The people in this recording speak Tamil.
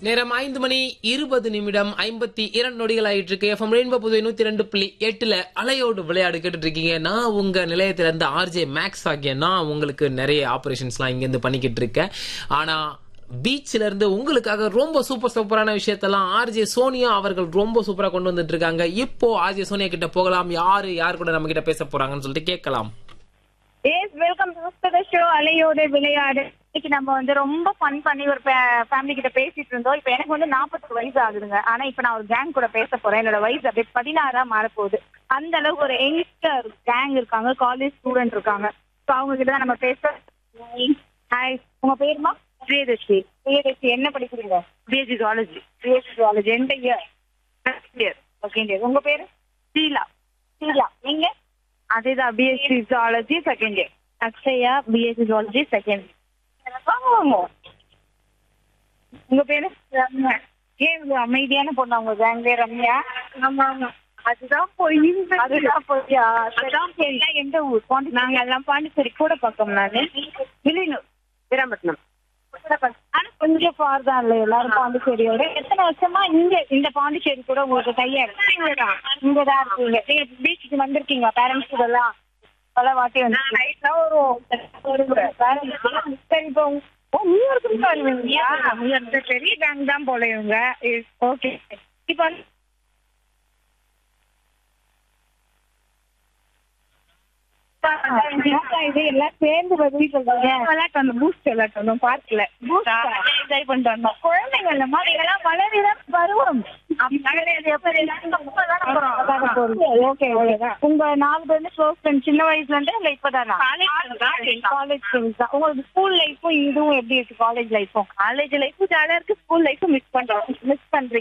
நேரம் ஐந்து மணி இருபது நிமிடம் ஐம்பத்தி இரண்டு நொடிகள் ஆயிட்டு இருக்கு எஃப்எம் ரெயின்போ புதுவை நூத்தி ரெண்டு புள்ளி எட்டுல அலையோடு விளையாடு கேட்டுட்டு இருக்கீங்க நான் உங்க நிலையத்துல இருந்து ஆர்ஜே மேக்ஸ் ஆகிய நான் உங்களுக்கு நிறைய ஆபரேஷன்ஸ்லாம் இங்க இருந்து பண்ணிக்கிட்டு இருக்கேன் ஆனா பீச்ல இருந்து உங்களுக்காக ரொம்ப சூப்பர் சூப்பரான விஷயத்தெல்லாம் ஆர்ஜே சோனியா அவர்கள் ரொம்ப சூப்பரா கொண்டு வந்துட்டு இருக்காங்க இப்போ ஆர்ஜே சோனியா கிட்ட போகலாம் யாரு யார் கூட நம்ம கிட்ட பேச போறாங்கன்னு சொல்லிட்டு கேட்கலாம் yes welcome to the show அலையோட விளையாடு இன்னைக்கு நம்ம வந்து ரொம்ப ஃபன் பண்ணி ஒரு ஃபேமிலி கிட்ட பேசிட்டு இருந்தோம் இப்போ எனக்கு வந்து நாற்பத்தி வயசு ஆகுதுங்க ஆனா இப்போ நான் ஒரு கேங் கூட பேச போறேன் என்னோட வயசு அப்படியே பதினாறா மாறப்போகுது அந்த அளவுக்கு ஒரு யங்ஸ்டர் கேங் இருக்காங்க காலேஜ் ஸ்டூடெண்ட் இருக்காங்க ஸோ அவங்க கிட்ட தான் நம்ம பேச ஹாய் உங்க பேருமா பிரியதர்ஷி பிரியதர்ஷி என்ன படிக்கிறீங்க பிஎஸ்சி ஜுவாலஜி பிஎஸ்சி ஜுவாலஜி எந்த இயர் இயர் ஓகே இயர் உங்க பேரு ஷீலா ஷீலா நீங்க அதேதான் B Sc zoology second year Akshaya B Sc zoology second வாங்க வாங்க உங்க பேரு ரம்யா ஏன் இவ்வளவு அமைதியான பொண்ணு அவங்க கேங்லே ரம்யா ஆமா ஆமா அதுதான் போய் அதுதான் போய்யா அதுதான் போய் எந்த ஊர் பாண்டி நாங்க எல்லாம் பாண்டிச்சேரி கூட பக்கம் நானு வில்லியனூர் வீராம்பட்டினம் ஆனா கொஞ்சம் ஃபார் தான் இல்ல எல்லாரும் பாண்டிச்சேரியோட எத்தனை வருஷமா இங்க இந்த பாண்டிச்சேரி கூட உங்களுக்கு கையா இருக்கு இங்கதான் இங்கதான் இருக்கீங்க நீங்க பீச்சுக்கு வந்திருக்கீங்க பேரண்ட்ஸ் கூட எல்லாம் பல வாட்டி வந்து சரி இப்போ உங்க- ஓ நியூயார்க்கு வருவீங்களா நியூயார்க் பெரிய பேங்க் தான் போல இவங்க ஓகே இப்போ வந்து இது எல்லாம் சேர்ந்து பதில் சொல்றீங்க விளையாட்டு வந்தோம் பூஸ்ட் விளையாட்டு வந்தோம் பார்க்கல என்ஜாய் பண்ணிட்டு வந்தோம் குழந்தைங்க இல்லம்மா இதெல்லாம் வளரிதான் பருவம் ஓகே உங்க நாலு பேருமே க்ளோஸ் ஃப்ரெண்ட் சின்ன வயசுல இருந்தே இல்ல இப்பதானா காலேஜ் ஃப்ரெண்ட்ஸ் தான் உங்களுக்கு ஸ்கூல் லைஃப்பும் இதுவும் எப்படி இருக்கு காலேஜ் லைஃப்பும் காலேஜ் லைஃப்பும் ஜாலியா இருக்கு ஸ்கூல் லைஃப்பும் மிஸ் பண்றோம் மிஸ் பண்றீங்க